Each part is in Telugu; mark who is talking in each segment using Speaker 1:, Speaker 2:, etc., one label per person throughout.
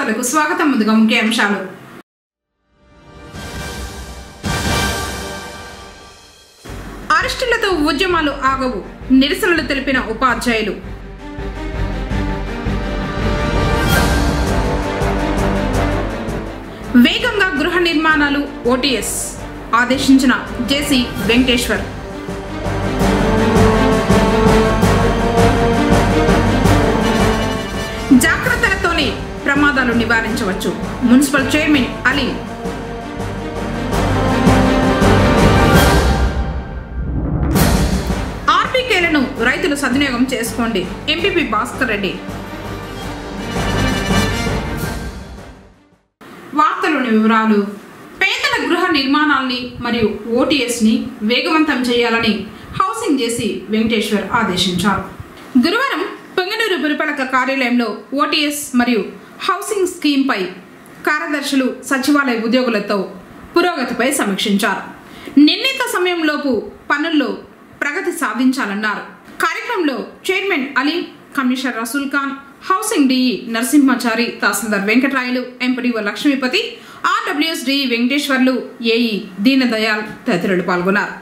Speaker 1: వార్తలకు స్వాగతం ముందుగా ముఖ్య అంశాలు అరెస్టులతో ఉద్యమాలు ఆగవు నిరసనలు తెలిపిన ఉపాధ్యాయులు వేగంగా గృహ నిర్మాణాలు ఓటీఎస్ ఆదేశించిన జేసీ వెంకటేశ్వర్ జాగ్రత్తలతోనే ప్రమాదాలు నివారించవచ్చు మున్సిపల్ చైర్మన్ అలీ ఆర్బీకేలను రైతులు సద్వినియోగం చేసుకోండి ఎంపీపీ భాస్కర్ రెడ్డి వార్తలోని వివరాలు పేదల గృహ నిర్మాణాల్ని మరియు ఓటీఎస్ని వేగవంతం చేయాలని హౌసింగ్ చేసి వెంకటేశ్వర్ ఆదేశించారు గురువారం పొంగనూరు పురపాలక కార్యాలయంలో ఓటీఎస్ మరియు హౌసింగ్ స్కీమ్పై కార్యదర్శులు సచివాలయ ఉద్యోగులతో పురోగతిపై సమీక్షించారు నిర్ణీత సమయంలోపు పనుల్లో ప్రగతి సాధించాలన్నారు కార్యక్రమంలో chairman Ali commissioner Rasool Khan housing DE Narasimhachari tahsildar Venkatarayalu MPDO Lakshmipathi RWS DE Venkateswarlu AE Deenadayal తదితరులు పాల్గొన్నారు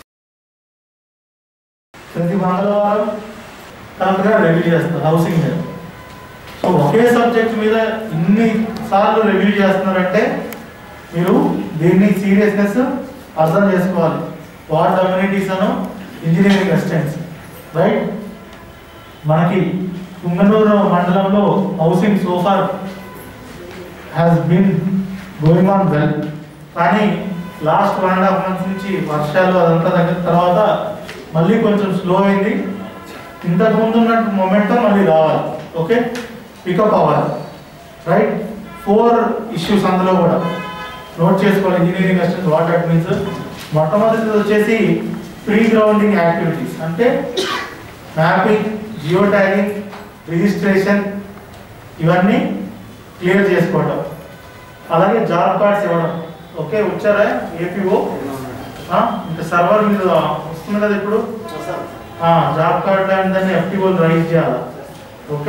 Speaker 2: ప్రతి మంగళవారం కరెక్ట్గా రివ్యూ చేస్తారు హౌసింగ్ మీద సో ఒకే సబ్జెక్ట్ మీద ఇన్ని సార్లు రివ్యూ చేస్తున్నారంటే మీరు దీన్ని సీరియస్నెస్ అర్థం చేసుకోవాలి వార్డ్ కమ్యూనిటీస్ అను ఇంజనీరింగ్ అసిస్టెంట్స్ రైట్ మనకి కుంగనూరు మండలంలో housing so far has been going on well కానీ last one and half months నుంచి వర్షాలు అదంతా తగ్గిన తర్వాత మళ్ళీ కొంచెం స్లో అయింది ఇంతకు ముందు ఉన్న మొమెంటం మళ్ళీ రావాలి ఓకే పికప్ అవ్వాలి రైట్ ఫోర్ ఇష్యూస్ అందులో కూడా నోట్ చేసుకోవాలి engineering assistant what that means మొట్టమొదటిది వచ్చేసి ప్రీ గ్రౌండింగ్ యాక్టివిటీస్ అంటే మ్యాపింగ్ జియో ట్యాగింగ్ రిజిస్ట్రేషన్ ఇవన్నీ క్లియర్ చేసుకోవటం అలాగే జాబ్ కార్డ్స్ ఇవ్వడం ఓకే వచ్చారా ఏపీఓ ఇంకా సర్వర్ మీద వస్తుంది కదా ఇప్పుడు ఆ, జాబ్ కార్డ్ లాంటి దాన్ని ఎఫ్టీఓలు రైజ్ చేయాలి ఓకే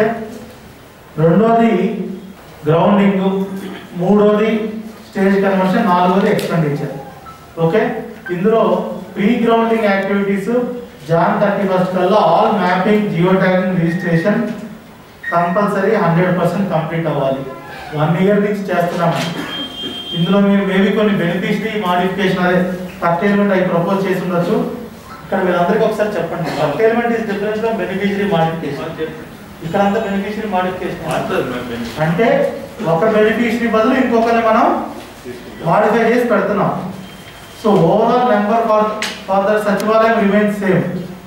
Speaker 2: రెండోది గ్రౌండింగ్ మూడోది స్టేజ్ కన్వర్షన్ నాలుగోది ఎక్స్పెండిచర్ ఓకే ఇందులో pre grounding activities Jan thirty first కల్లా all mapping geo tagging registration compulsory hundred percent complete అవ్వాలి వన్ ఇయర్ నుంచి చేస్తున్నాము ఇందులో మీరు మేబీ కొన్ని బెనిఫిషరీ మాడిఫికేషన్ అదే కర్టైల్మెంట్ అవి ప్రపోజ్ చేసి ఉండొచ్చు ఇక్కడ వీళ్ళందరికీ ఒకసారి చెప్పండి curtailment is difference from beneficiary modification ఇక్కడ అంతా బెనిఫిషరీ మాడిఫికేషన్ అంటే ఒక బెనిఫిషరీ బదులు ఇంకొకరిని మనం మాడిఫై చేసి పెడుతున్నాం so overall number for for the sachivalayam remains same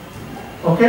Speaker 2: okay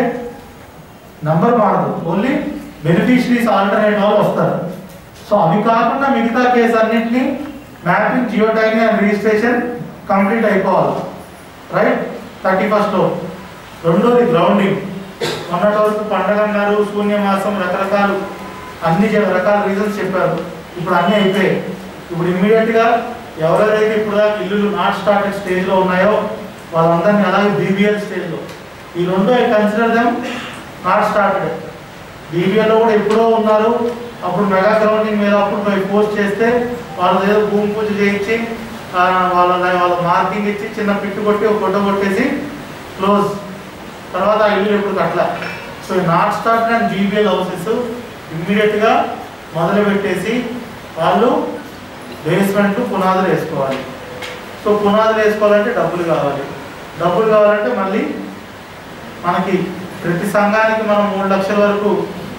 Speaker 2: number మారదు ఓన్లీ బెనిఫిషరీస్ ఆల్టర్నేట్ వాళ్ళు వస్తారు సో అవి కాకుండా మిగతా కేసు అన్నింటినీ mapping geo tagging and registration complete అయిపోవాలి రైట్ థర్టీ ఫస్ట్లో రెండోది గ్రౌండింగ్ మొన్నటి వరకు పండగ అన్నారు శూన్యమాసం రకరకాలు అన్ని జ- రకాల రీజన్స్ చెప్పారు ఇప్పుడు అన్నీ అయిపోయాయి ఇప్పుడు ఇమ్మీడియట్గా ఎవరెవరైతే ఇప్పుడు దాకా ఇల్లులు నాట్ స్టార్టెడ్ స్టేజ్లో ఉన్నాయో వాళ్ళందరినీ అలాగే బీబీఎల్ స్టేజ్లో ఈ రెండు I consider them not started బీబీఎల్లో కూడా ఎప్పుడో ఉన్నారు అప్పుడు మెగా గ్రౌండింగ్ మీద అప్పుడు పోయి పోస్ట్ చేస్తే వాళ్ళు ఏదో భూమి పూజ చేయించి ఆ, వాళ్ళ వాళ్ళ మార్కింగ్ ఇచ్చి చిన్న పిట్టు కొట్టి ఒక ఫోటో కొట్టేసి క్లోజ్ తర్వాత ఆ ఇల్లు ఎప్పుడు కట్టల so not start and BBL houses ఇమ్మీడియట్గా మొదలు పెట్టేసి వాళ్ళు బేస్మెంట్ పునాదులు వేసుకోవాలి సో పునాదులు వేసుకోవాలంటే డబ్బులు కావాలి డబ్బులు కావాలంటే మళ్ళీ మనకి ప్రతి సంఘానికి మనం మూడు లక్షల వరకు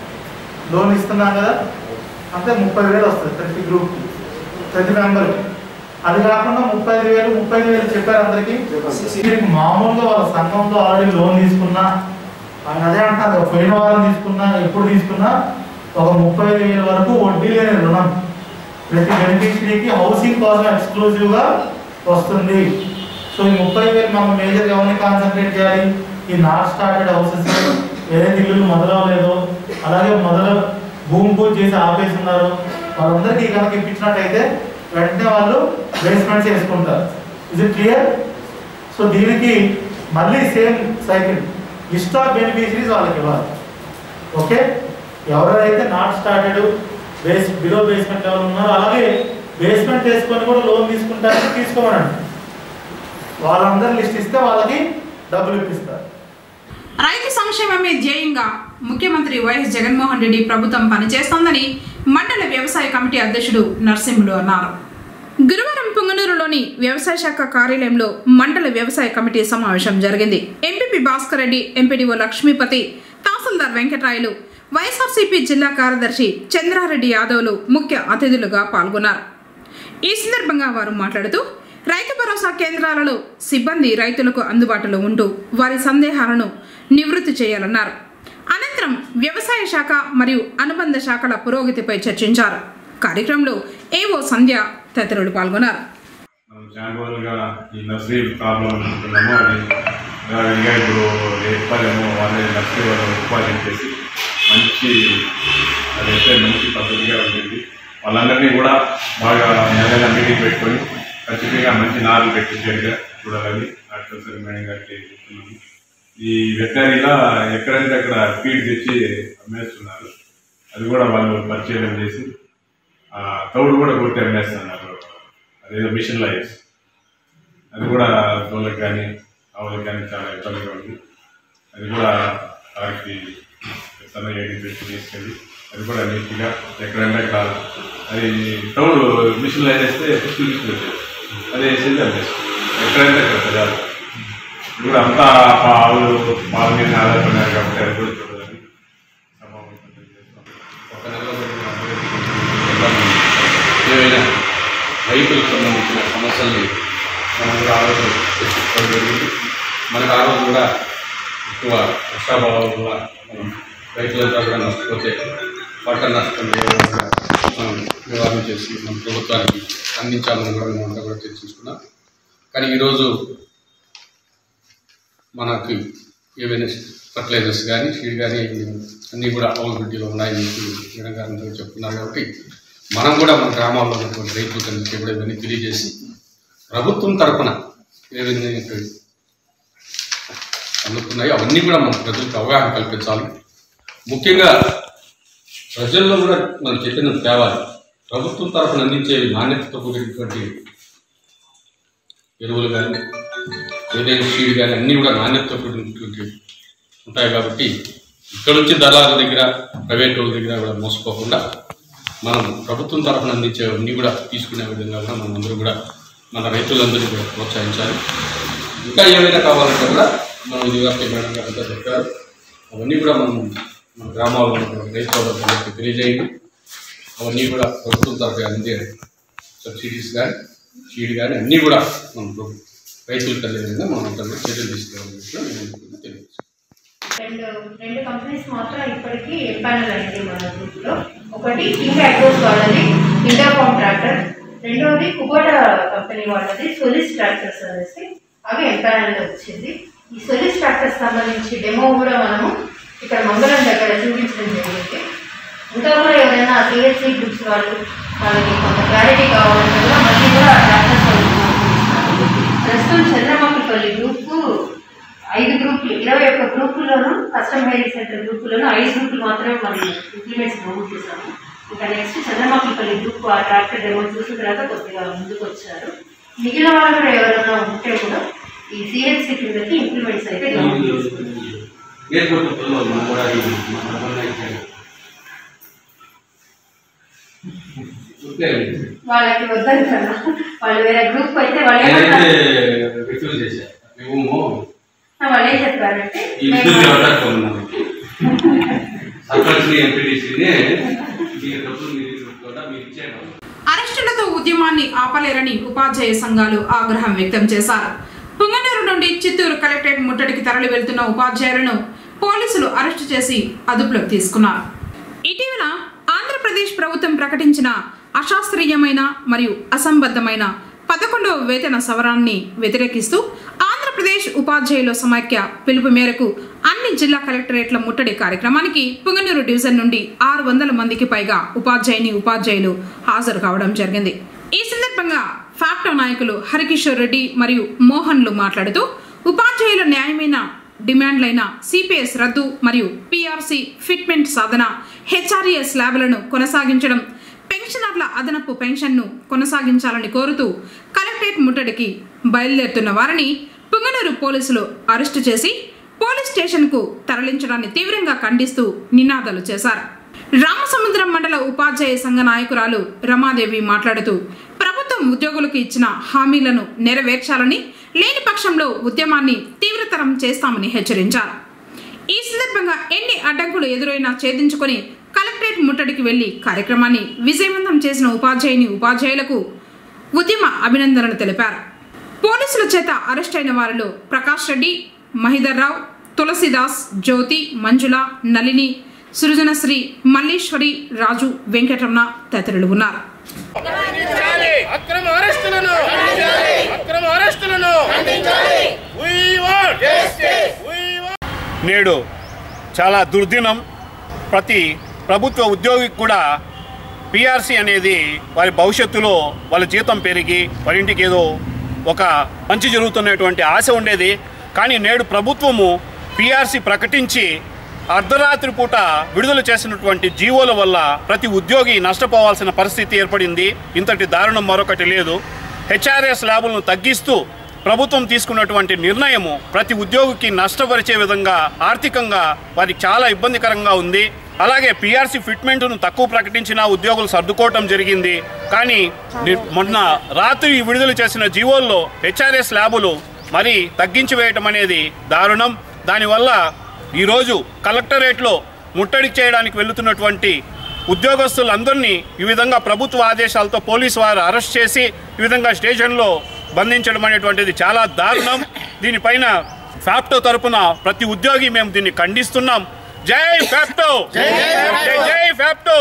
Speaker 2: లోన్ ఇస్తున్నాం కదా అంటే ముప్పై వేలు వస్తుంది ప్రతి గ్రూప్కి ప్రతి మెంబర్కి అది కాకుండా ముప్పై ఐదు వేలు ముప్పై ఐదు వేలు చెప్పారు అందరికి వీరికి మామూలుగా వాళ్ళ సంఘంలో ఆల్రెడీ లోన్ తీసుకున్నా ఆయన అదే అంటారు పోయిన వారం తీసుకున్నా ఎప్పుడు తీసుకున్నా ఒక ముప్పై ఐదు వేల వరకు వడ్డీ లేని రుణం ప్రతి బెనిఫిషరీకి హౌసింగ్ కోసం ఎక్స్క్లూజివ్ గా వస్తుంది సో ఈ ముప్పై వేలు మనం మేజర్ ఎవరిని కాన్సన్ట్రేట్ చేయాలి ఈ నాట్ స్టార్టెడ్ హౌసెస్ ఏదైతే ఇల్లు మొదలవలేదో అలాగే మొదలు భూమి పూజ చేసి ఆపేసి ఉన్నారు వాళ్ళందరికీ కనుక ఇప్పించినట్టయితే వెంటనే వాళ్ళు బేస్మెంట్స్ వేసుకుంటారు ఇది క్లియర్ సో దీనికి మళ్ళీ same cycle list of beneficiaries వాళ్ళకి ఇవ్వాలి ఓకే ఎవరైతే not started base below basement level ఉన్నారు అలాగే బేస్మెంట్ వేసుకొని కూడా లోన్ తీసుకుంటారని తీసుకోమనండి వాళ్ళందరూ లిస్ట్ ఇస్తే వాళ్ళకి డబ్బులు ఇప్పిస్తారు
Speaker 1: రైతు సంక్షేమమే ధ్యేయంగా ముఖ్యమంత్రి వైఎస్ జగన్మోహన్ రెడ్డి ప్రభుత్వం పనిచేస్తోందని మండల వ్యవసాయ కమిటీ అధ్యక్షుడు నరసింహులు అన్నారు గురువారం పుంగనూరులోని వ్యవసాయ శాఖ కార్యాలయంలో మండల వ్యవసాయ కమిటీ సమావేశం జరిగింది MPP Bhaskar Reddy MPDO Lakshmipathi tahsildar Venkatarayalu YSRCP జిల్లా కార్యదర్శి చంద్రారెడ్డి యాదవ్లు ముఖ్య అతిథులుగా పాల్గొన్నారు ఈ సందర్భంగా వారు మాట్లాడుతూ రైతు భరోసా కేంద్రాలలో సిబ్బంది రైతులకు అందుబాటులో ఉంటూ వారి సందేహాలను నివృత్తి చేయాలన్నారు అనంతరం వ్యవసాయ శాఖ మరియు అనుబంధ శాఖల పురోగతిపై చర్చించారు కార్యక్రమంలో ఏవో సంధ్య తదితరులు పాల్గొన్నారు
Speaker 3: మనం చాలా రోజులుగా ఈ నర్సరీ ప్రాబ్లం అనుకుంటున్నాము అది ఇంకా ఇప్పుడు నేర్పాలేమో వాళ్ళే నర్సరీ వాళ్ళు ఉపాధి చేసి మంచి అదైతే మంచి పద్ధతిగా ఉంటుంది వాళ్ళందరినీ కూడా బాగా నెల మీటింగ్ పెట్టుకొని ఖచ్చితంగా మంచి నాలుగు పెట్టించేట్టుగా చూడాలని హార్టికల్చర్ మేడం గారికి చెప్తున్నాను ఈ వెటనరీలో ఎక్కడంటే అక్కడ ఫీడ్ తెచ్చి అమ్మేస్తున్నారు అది కూడా వాళ్ళు పరిచయం చేసి ఆ, తౌడు కూడా కొట్టి అమ్మేస్తున్నారు అదేదో మిషన్ లైఫ్ అది కూడా దోళ్ళకి కానీ ఆవులకి కానీ చాలా ఇబ్బందిగా ఉంది అది కూడా వారికి సన్న ఏడి పెట్టి తీసుకెళ్ళి అది కూడా నీట్గా ఎక్కడంటే అక్కడ అది తౌడు మిషన్ లైన్ వేస్తే ఫిఫ్టీ రూపీస్ వచ్చేది అది వేసింది అమ్మేస్తుంది ఎక్కడంటే అక్కడ ప్రజలు ఇది కూడా అంతా పా- ఆవులు పాల మీద ఆధారపడినారు కాబట్టి అది కూడా చూడాలని సమావేశం చేస్తాం
Speaker 4: ఒక నెలలో జరిగిన అభివృద్ధి ఏవైనా రైతులకు సంబంధించిన సమస్యల్ని మనం కూడా ఆ రోజు చర్చించుకోవడం జరిగింది మనకు ఆ రోజు కూడా ఎక్కువ వర్షాభావం వల్ల మనం రైతులంతా కూడా నష్టపోతే పంట నష్టం ఏ విధంగా మనం నివారణ చేసి మన ప్రభుత్వానికి అందించాలని కూడా మనం అంతా కూడా చర్చించుకున్నాం కానీ ఈరోజు మనకి ఏవైనా ఫర్టిలైజర్స్ కానీ సీడ్ కానీ అన్నీ కూడా అవైలబిలిటీలో ఉన్నాయని చెప్పి మేడం గారు అందరూ చెప్తున్నారు కాబట్టి మనం కూడా మన గ్రామాల్లో ఉన్నటువంటి రైతులకు అందరికీ కూడా ఇవన్నీ తెలియజేసి ప్రభుత్వం తరపున ఏ విధంగా అందుతున్నాయో అవన్నీ కూడా మన ప్రజలకు అవగాహన కల్పించాలి ముఖ్యంగా ప్రజల్లో కూడా మనం చైతన్యం తేవాలి ప్రభుత్వం తరపున అందించే నాణ్యతతో కూడినటువంటి ఎరువులు కానీ ఏదైనా సీడ్ కానీ అన్నీ కూడా నాణ్యతతో కూడినటువంటి ఉంటాయి కాబట్టి ఇక్కడ నుంచి దళారుల దగ్గర ప్రైవేట్ వాళ్ళ దగ్గర కూడా మోసపోకుండా మనం ప్రభుత్వం తరఫున అందించే అన్నీ కూడా తీసుకునే విధంగా కూడా మనం అందరూ కూడా మన రైతులందరినీ కూడా ప్రోత్సహించాలి ఇంకా ఏమైనా కావాలంటే కూడా మనం ఇది వరకు మేడం గారు అంతా చెప్పారు అవన్నీ కూడా మనం మన గ్రామాల్లో ఉన్నటువంటి రైతులందరికీ తెలియజేయండి అవన్నీ కూడా ప్రభుత్వం తరఫున అందే సబ్సిడీస్ కానీ సీడ్ కానీ అన్నీ కూడా మనం ప్రభు- రైతులకు అందే విధంగా మనం అంతా కూడా చర్యలు తీసుకోవాలని కూడా నేను అనుకుంటున్నాను. తెలియజేస్తాను
Speaker 5: రెండు రెండు కంపెనీస్ మాత్రం ఇప్పటికీ ఎంపానల్ అయింది మన గ్రూప్లో ఒకటి కింగ్ అగ్రోస్ వాళ్ళది ఇంటర్ఫామ్ ట్రాక్టర్ రెండవది కుబోటా కంపెనీ వాళ్ళది సొలిస్ ట్రాక్టర్స్ అనేసి అవి ఎంపానల్ వచ్చింది ఈ సొలిస్ ట్రాక్టర్స్ సంబంధించి డెమో కూడా మనము ఇక్కడ మంగళం దగ్గర చూపించడం జరిగింది ఇంకా కూడా ఎవరైనా సిఎస్సి గ్రూప్స్ వాళ్ళు వాళ్ళకి కొంత క్లారిటీ కావాలంటే కూడా మళ్ళీ కూడా ట్రాక్టర్స్ వాళ్ళు ప్రస్తుతం చంద్రమక్కపల్లి గ్రూప్ ఐదు గ్రూపులు ఇరవై ఒక్క గ్రూపుల్లోనూ కస్టమ్ హైరింగ్ సెంటర్ గ్రూపుల్లోనూ ఐదు గ్రూపులు మాత్రమే మనం ఇంప్లిమెంట్స్ నమోదు చేశాము ఇంకా నెక్స్ట్ చంద్రమాకిపల్లి గ్రూప్ ఆ ట్రాక్టర్ డెమో చూసిన తర్వాత కొద్దిగా ముందుకు వచ్చారు మిగిలిన వాళ్ళు కూడా ఎవరైనా ఉంటే కూడా ఈ సిఎస్సి కిందకి ఇంప్లిమెంట్స్ అయితే నమోదు చేసుకుంటారు
Speaker 4: ఎయిర్పోర్ట్ పిల్లలు మనం కూడా ఇది మన మన ఇక్కడ. ఓకే
Speaker 5: వాళ్ళకి వద్దని కదా వాళ్ళు వేరే గ్రూప్ అయితే వాళ్ళు
Speaker 4: నేనైతే
Speaker 5: ఏమన్నా
Speaker 4: రిఫ్యూజ్ చేశాను మేము
Speaker 5: వాళ్ళు ఏం చెప్పారంటే
Speaker 4: ఈ
Speaker 5: మేము-
Speaker 4: విద్యుత్ వ్యవస్థ ఉన్నాము సర్పంచ్ని ఎంపీటీసీని మీరు డబ్బులు మీరు కూడా మీరు ఇచ్చేయడం
Speaker 1: అరెస్టులతో ఉద్యమాన్ని ఆపలేరని ఉపాధ్యాయ సంఘాలు ఆగ్రహం వ్యక్తం చేశారు పుంగనూరు నుండి చిత్తూరు కలెక్టరేట్ ముట్టడికి తరలి వెళ్తున్న ఉపాధ్యాయులను పోలీసులు అరెస్టు చేసి అదుపులోకి తీసుకున్నారు ఇటీవల ఆంధ్రప్రదేశ్ ప్రభుత్వం ప్రకటించిన అశాస్త్రీయమైన మరియు అసంబద్ధమైన పదకొండవ వేతన సవరాన్ని వ్యతిరేకిస్తూ ఆంధ్రప్రదేశ్ ఉపాధ్యాయుల సమాఖ్య పిలుపు మేరకు అన్ని జిల్లా కలెక్టరేట్ల ముట్టడి కార్యక్రమానికి పుంగనూరు డివిజన్ నుండి ఆరు వందల మందికి పైగా ఉపాధ్యాయుని ఉపాధ్యాయులు హాజరు కావడం జరిగింది ఈ సందర్భంగా ఫ్యాక్టో నాయకులు హరికిషోర్ రెడ్డి మరియు మోహన్లు మాట్లాడుతూ ఉపాధ్యాయుల న్యాయమైన డిమాండ్లైన సిపిఎస్ రద్దు మరియు పిఆర్సి ఫిట్మెంట్ సాధన హెచ్ఆర్ఏ స్లాబ్లను కొనసాగించడం పెన్షనర్ల అదనపు పెన్షన్ను కొనసాగించాలని కోరుతూ కలెక్టరేట్ ముట్టడికి బయలుదేరుతున్న వారిని పుంగనూరు పోలీసులు అరెస్టు చేసి పోలీస్ స్టేషన్కు తరలించడాన్ని తీవ్రంగా ఖండిస్తూ నినాదాలు చేశారు రామసముద్రం మండల ఉపాధ్యాయ సంఘ నాయకురాలు రమాదేవి మాట్లాడుతూ ప్రభుత్వం ఉద్యోగులకు ఇచ్చిన హామీలను నెరవేర్చాలని లేని పక్షంలో ఉద్యమాన్ని తీవ్రతరం చేస్తామని హెచ్చరించారు ఈ సందర్భంగా ఎన్ని అడ్డంకులు ఎదురైనా ఛేదించుకొని కలెక్టరేట్ ముట్టడికి వెళ్లి కార్యక్రమాన్ని విజయవంతం చేసిన ఉపాధ్యాయుని ఉపాధ్యాయులకు ఉద్యమ అభినందనలు తెలిపారు పోలీసుల చేత అరెస్ట్ అయిన వారిలో ప్రకాష్ రెడ్డి మహిదర్ రావు తులసిదాస్ జ్యోతి మంజుల నళిని సృజనశ్రీ మల్లీశ్వరి రాజు వెంకటరమణ తదితరులు ఉన్నారు
Speaker 6: అక్రమ అరెస్టులను అక్రమ అరెస్టులను We want We want నేడు చాలా దుర్దినం ప్రతి ప్రభుత్వ ఉద్యోగికి కూడా పిఆర్సీ అనేది వారి భవిష్యత్తులో వాళ్ళ జీతం పెరిగి వారి ఇంటికి ఏదో ఒక మంచి జరుగుతున్నటువంటి ఆశ ఉండేది కానీ నేడు ప్రభుత్వము పిఆర్సీ ప్రకటించి అర్ధరాత్రి పూట విడుదల చేసినటువంటి జీవోల వల్ల ప్రతి ఉద్యోగి నష్టపోవాల్సిన పరిస్థితి ఏర్పడింది ఇంతటి దారుణం మరొకటి లేదు హెచ్ఆర్ఎస్ ల్యాబులను తగ్గిస్తూ ప్రభుత్వం తీసుకున్నటువంటి నిర్ణయము ప్రతి ఉద్యోగికి నష్టపరిచే విధంగా ఆర్థికంగా వారికి చాలా ఇబ్బందికరంగా ఉంది అలాగే పిఆర్సీ ఫిట్మెంట్ను తక్కువ ప్రకటించిన ఉద్యోగులు సర్దుకోవటం జరిగింది కానీ ని- మొన్న రాత్రి విడుదల చేసిన జీవోల్లో హెచ్ఆర్ఎస్ ల్యాబులు మరి తగ్గించి వేయటం అనేది దారుణం దానివల్ల ఈరోజు కలెక్టరేట్లో ముట్టడి చేయడానికి వెళుతున్నటువంటి ఉద్యోగస్తులందరినీ ఈ విధంగా ప్రభుత్వ ఆదేశాలతో పోలీసు వారు అరెస్ట్ చేసి ఈ విధంగా స్టేషన్లో బంధించడం అనేటువంటిది చాలా దారుణం దీనిపైన ఫ్యాప్టో తరపున ప్రతి ఉద్యోగి మేము దీన్ని ఖండిస్తున్నాం జై ఫ్యాప్టో జై జై ఫ్యాప్టో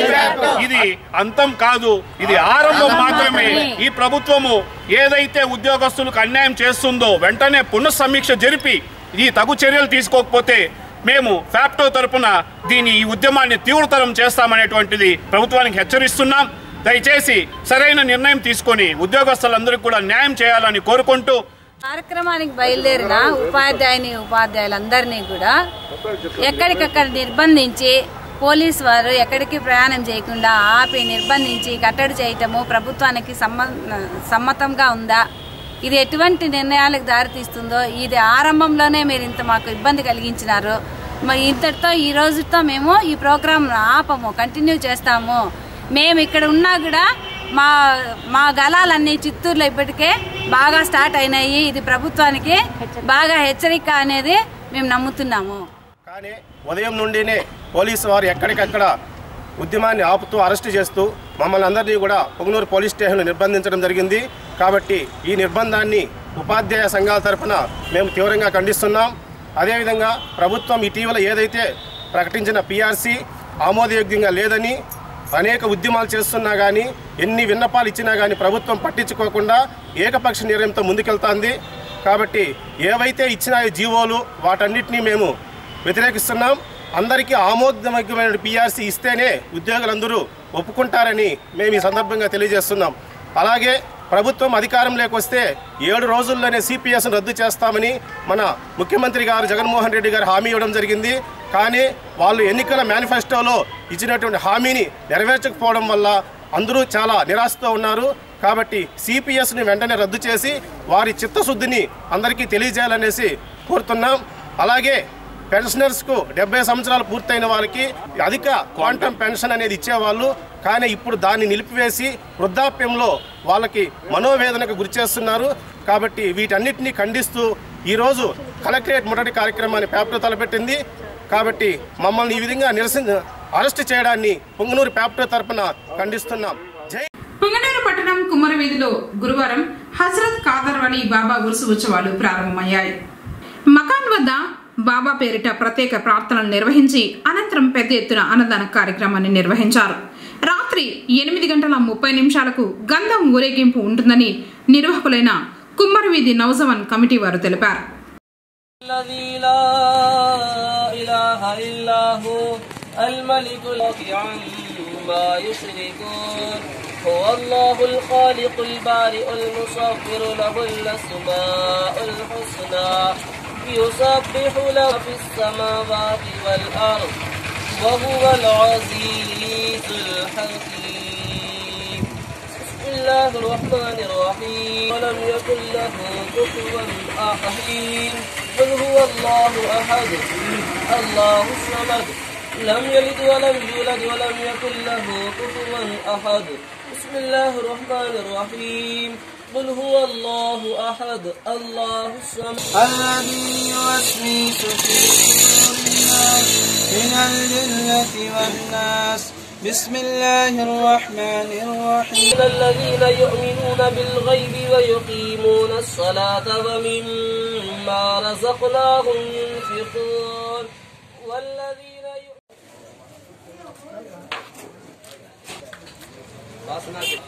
Speaker 6: ఇది అంతం కాదు ఇది ఆరంభం మాత్రమే ఈ ప్రభుత్వము ఏదైతే ఉద్యోగస్తులకు అన్యాయం చేస్తుందో వెంటనే పునఃసమీక్ష జరిపి ఈ తగు చర్యలు తీసుకోకపోతే మేము ఫ్యాప్టో తరపున దీని ఈ ఉద్యమాన్ని తీవ్రతరం చేస్తామనేటువంటిది ప్రభుత్వానికి హెచ్చరిస్తున్నాం దయచేసి సరైన నిర్ణయం తీసుకొని ఉద్యోగస్తులందరికీ కూడా న్యాయం చేయాలని కోరుకుంటూ
Speaker 7: కార్యక్రమానికి బయలుదేరిన ఉపాధ్యాయుని ఉపాధ్యాయులందరినీ కూడా ఎక్కడికక్కడ నిర్బంధించి పోలీస్ వారు ఎక్కడికి ప్రయాణం చేయకుండా ఆపి నిర్బంధించి కట్టడి చేయటము ప్రభుత్వానికి సమ్మ సమ్మతంగా ఉందా ఇది ఎటువంటి నిర్ణయాలకు దారితీస్తుందో ఇది ఆరంభంలోనే మీరు ఇంత మాకు ఇబ్బంది కలిగించినారు మరి ఇంతటితో ఈ రోజుతో మేము ఈ ప్రోగ్రామ్ ఆపము కంటిన్యూ చేస్తాము మేము ఇక్కడ ఉన్నా కూడా మా మా గలాలన్నీ చిత్తూరులో ఇప్పటికే బాగా స్టార్ట్ అయినాయి ఇది ప్రభుత్వానికి బాగా హెచ్చరిక అనేది మేము నమ్ముతున్నాము
Speaker 6: కానీ ఉదయం నుండినే పోలీసు వారు ఎక్కడికక్కడ ఉద్యమాన్ని ఆపుతూ అరెస్టు చేస్తూ మమ్మల్ని అందరినీ కూడా పొంగనూరు పోలీస్ స్టేషన్లో నిర్బంధించడం జరిగింది కాబట్టి ఈ నిర్బంధాన్ని ఉపాధ్యాయ సంఘాల తరఫున మేము తీవ్రంగా ఖండిస్తున్నాం అదేవిధంగా ప్రభుత్వం ఇటీవల ఏదైతే ప్రకటించిన పిఆర్సీ ఆమోదయోగ్యంగా లేదని అనేక ఉద్యమాలు చేస్తున్నా కానీ ఎన్ని విన్నపాలు ఇచ్చినా కానీ ప్రభుత్వం పట్టించుకోకుండా ఏకపక్ష నిర్ణయంతో ముందుకెళ్తాంది కాబట్టి ఏవైతే ఇచ్చిన ఈ జీవోలు వాటన్నిటినీ మేము వ్యతిరేకిస్తున్నాం అందరికీ ఆమోదయోగ్యమైన పిఆర్సీ ఇస్తేనే ఉద్యోగులందరూ ఒప్పుకుంటారని మేము ఈ సందర్భంగా తెలియజేస్తున్నాం అలాగే ప్రభుత్వం అధికారంలోకి వస్తే ఏడు రోజుల్లోనే సిపిఎస్ను రద్దు చేస్తామని మన ముఖ్యమంత్రి గారు జగన్మోహన్ రెడ్డి గారు హామీ ఇవ్వడం జరిగింది కానీ వాళ్ళు ఎన్నికల మేనిఫెస్టోలో ఇచ్చినటువంటి హామీని నెరవేర్చకపోవడం వల్ల అందరూ చాలా నిరాశతో ఉన్నారు కాబట్టి సిపిఎస్ని వెంటనే రద్దు చేసి వారి చిత్తశుద్ధిని అందరికీ తెలియజేయాలనేసి కోరుతున్నాం అలాగే పెన్షనర్స్కు డెబ్బై సంవత్సరాలు పూర్తయిన వాళ్ళకి అధిక క్వాంటమ్ పెన్షన్ అనేది ఇచ్చేవాళ్ళు కానీ ఇప్పుడు దాన్ని నిలిపివేసి వృద్ధాప్యంలో వాళ్ళకి మనోవేదనకు గురి చేస్తున్నారు కాబట్టి వీటన్నిటిని ఖండిస్తూ ఈరోజు కలెక్టరేట్ ముట్టడి కార్యక్రమాన్ని పేపర్ తలపెట్టింది కాబట్టి మమ్మల్ని ఈ విధంగా నిరసన అరెస్ట్ చేయడాన్ని పొంగనూరు పేపర్ తరపున ఖండిస్తున్నాం జై
Speaker 1: పుంగనూరు పట్టణం కుమ్మరవీధిలో గురువారం హజరత్ కాదర్ అలీ బాబా ఉరుసు ఉత్సవాలు ప్రారంభమయ్యాయి మకాన్ వద్ద బాబా పేరిట ప్రత్యేక ప్రార్థనలు నిర్వహించి అనంతరం పెద్ద ఎత్తున అన్నదాన కార్యక్రమాన్ని నిర్వహించారు రాత్రి ఎనిమిది గంటల ముప్పై నిమిషాలకు గంధం ఊరేగింపు ఉంటుందని నిర్వాహకులైన కుమ్మరవీధి నౌజవాన్ కమిటీ వారు తెలిపారు
Speaker 8: الذي لا إله إلا هو الملك الذي عما يشركون هو الله الخالق البارئ المصور له الأسماء الحسنى يسبح له في السماوات والأرض وهو العزيز الحكيم الله الرحمن الرحيم ولم يكن له كفوا أحد قل هو الله أحد الله الصمد لم يلد ولم يولد ولم يكن له كفوا أحد بسم الله الرحمن الرحيم قل هو الله أحد الله الصمد
Speaker 9: الذي يوسوس في صدور الناس من الجنة والناس بسم الله الرحمن الرحيم
Speaker 8: من الذين يؤمنون بالغيب ويقيمون الصلاة ومما رزقناهم ينفقون والذين يؤمنون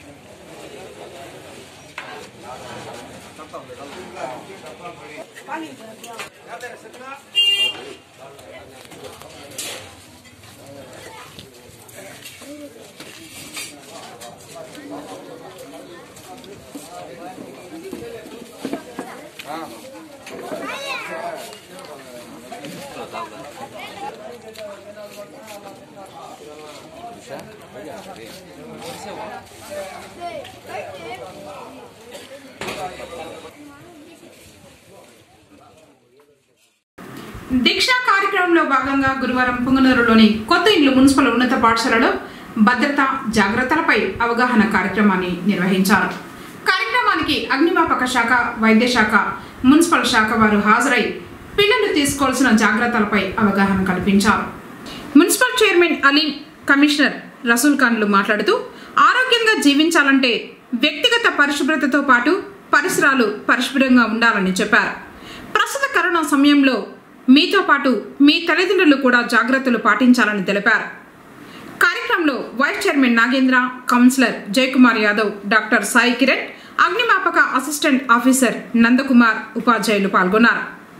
Speaker 1: దీక్షా కార్యక్రమంలో భాగంగా గురువారం పుంగనూరులోని కొత్త ఇండ్లు మున్సిపల్ ఉన్నత పాఠశాలలో భద్రత జాగ్రత్తలపై అవగాహన కార్యక్రమాన్ని నిర్వహించారు కార్యక్రమానికి అగ్నిమాపక శాఖ వైద్య శాఖ మున్సిపల్ శాఖ వారు హాజరై పిల్లలు తీసుకోవాల్సిన జాగ్రత్తలపై అవగాహన కల్పించారు municipal chairman Aleem commissioner Rasool ఖాన్లు మాట్లాడుతూ ఆరోగ్యంగా జీవించాలంటే వ్యక్తిగత పరిశుభ్రతతో పాటు పరిసరాలు పరిశుభ్రంగా ఉండాలని చెప్పారు ప్రస్తుత కరోనా సమయంలో మీతో పాటు మీ తల్లిదండ్రులు కూడా జాగ్రత్తలు పాటించాలని తెలిపారు కార్యక్రమంలో vice chairman Nagendra councillor Jayakumar Yadav doctor Sai Kiran అగ్నిమాపక అసిస్టెంట్ ఆఫీసర్ నందకుమార్ ఉపాధ్యాయులు పాల్గొన్నారు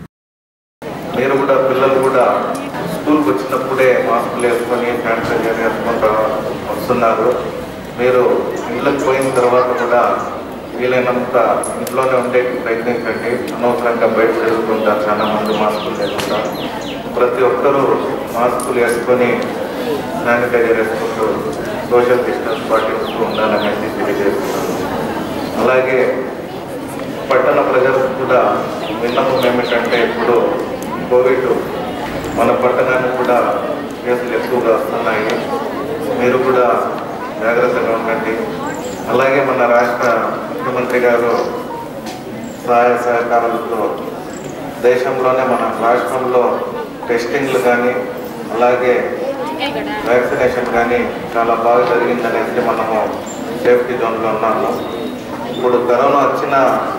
Speaker 10: మీరు కూడా పిల్లలు కూడా స్కూల్కి వచ్చినప్పుడే మాస్కులు వేసుకొని శానిటైజర్ వేసుకుంటూ వస్తున్నారు మీరు ఇంట్లోకి పోయిన తర్వాత కూడా వీలైనంత ఇంట్లోనే ఉండే ప్రయత్నించండి అనవసరంగా బయట తిరుగుతుంటారు చాలా మంది మాస్కులు లేకుండా ప్రతి ఒక్కరూ మాస్కులు వేసుకొని శానిటైజర్ వేసుకుంటూ సోషల్ డిస్టెన్స్ పాటిస్తూ ఉండాలనేసి తెలియజేస్తున్నాను అలాగే పట్టణ ప్రజలకు కూడా విన్నపం ఏమిటంటే ఇప్పుడు కోవిడ్ మన పట్టణానికి కూడా కేసులు ఎక్కువగా వస్తున్నాయి మీరు కూడా జాగ్రత్తగా ఉండండి అలాగే మన రాష్ట్ర ముఖ్యమంత్రి గారు సహాయ సహకారాలతో దేశంలోనే మన రాష్ట్రంలో టెస్టింగ్లు కానీ అలాగే వ్యాక్సినేషన్ కానీ చాలా బాగా జరిగిందనేసి మనము సేఫ్టీ జోన్లో ఉన్నాము ఇప్పుడు కరోనా వచ్చిన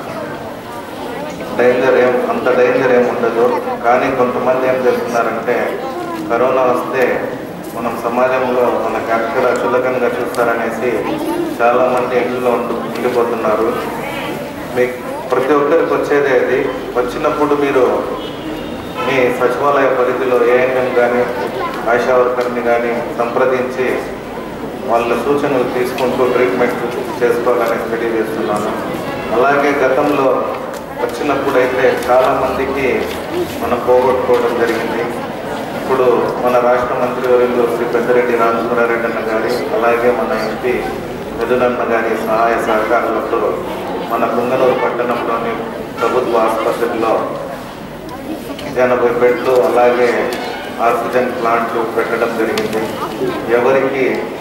Speaker 10: డేంజర్ ఏం అంత డేంజర్ ఏం ఉండదు కానీ కొంతమంది ఏం చేస్తున్నారంటే కరోనా వస్తే మనం సమాజంలో మనకి అక్షర చులకనగా చూస్తారనేసి చాలామంది ఇంట్లో ఉండి ఉండిపోతున్నారు మీకు ప్రతి ఒక్కరికి వచ్చేదే అది వచ్చినప్పుడు మీరు మీ సచివాలయ పరిధిలో ఏఎన్ఎం కానీ ఆశా వర్కర్ని కానీ సంప్రదించి వాళ్ళ సూచనలు తీసుకుంటూ ట్రీట్మెంట్ చేసుకోవాలని తెలియజేస్తున్నాను అలాగే గతంలో వచ్చినప్పుడైతే చాలా మందికి మనం పోగొట్టుకోవడం జరిగింది ఇప్పుడు మన రాష్ట్ర మంత్రివర్యులు శ్రీ పెద్దిరెడ్డి రామచంద్రారెడ్డి అన్న గారి అలాగే మన ఎంపీ మిథునన్న గారి సహాయ సహకారాలతో మన పుంగనూరు పట్టణంలోని ప్రభుత్వ ఆసుపత్రిలో ఎనభై బెడ్లు అలాగే ఆక్సిజన్ ప్లాంట్లు పెట్టడం జరిగింది ఎవరికి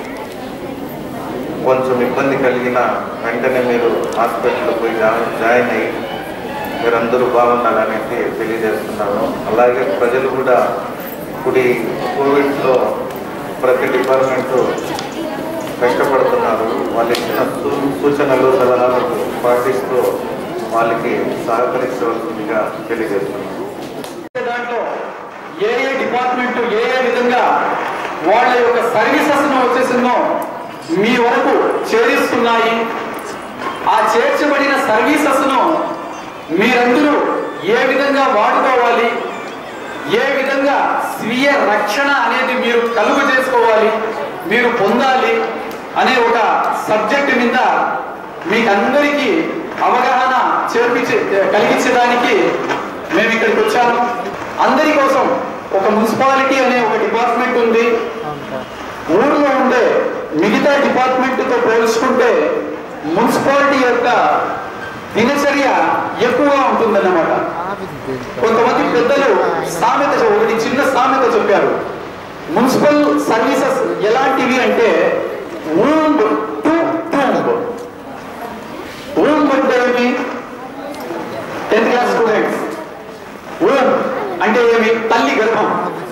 Speaker 10: కొంచెం ఇబ్బంది కలిగిన వెంటనే మీరు హాస్పిటల్లో పోయి జా- జాయిన్ అయ్యి మీరందరూ బాగుండాలనేసి తెలియజేస్తున్నాను అలాగే ప్రజలు కూడా ఇప్పుడు ఈ కోవిడ్లో ప్రతి డిపార్ట్మెంటు కష్టపడుతున్నారు వాళ్ళు ఇచ్చిన సూ- సూచనలు సలహాలు పాటిస్తూ వాళ్ళకి సహకరించవలసిందిగా తెలియజేస్తున్నాను
Speaker 11: దాంట్లో ఏ ఏ డిపార్ట్మెంట్ ఏ ఏ విధంగా వాళ్ళ యొక్క సర్వీసెస్ వచ్చేసిందో మీ వరకు చేరిస్తున్నాయి ఆ చేర్చబడిన సర్వీసెస్ ను మీరందరూ ఏ విధంగా వాడుకోవాలి ఏ విధంగా స్వీయ రక్షణ అనేది మీరు కలుగు చేసుకోవాలి మీరు పొందాలి అనే ఒక సబ్జెక్ట్ మీద మీకందరికీ అవగాహన చేర్పించే కలిగించడానికి మేము ఇక్కడికి వచ్చాము అందరి కోసం ఒక మున్సిపాలిటీ అనే ఒక డిపార్ట్మెంట్ ఉంది ఊరిలో ఉండే మిగతా డిపార్ట్మెంట్తో పోల్చుకుంటే మున్సిపాలిటీ యొక్క దినచర్య ఎక్కువగా ఉంటుందన్నమాట కొంతమంది పెద్దలు సామెత చె- ఒకటి చిన్న సామెత చెప్పారు మున్సిపల్ సర్వీసెస్ ఎలాంటివి అంటే ఊంబ్ టు టూంబ్ ఊంబ్ అంటే ఏమి టెన్త్ క్లాస్ స్టూడెంట్స్ ఊంబ్ అంటే ఏమి తల్లి గర్భం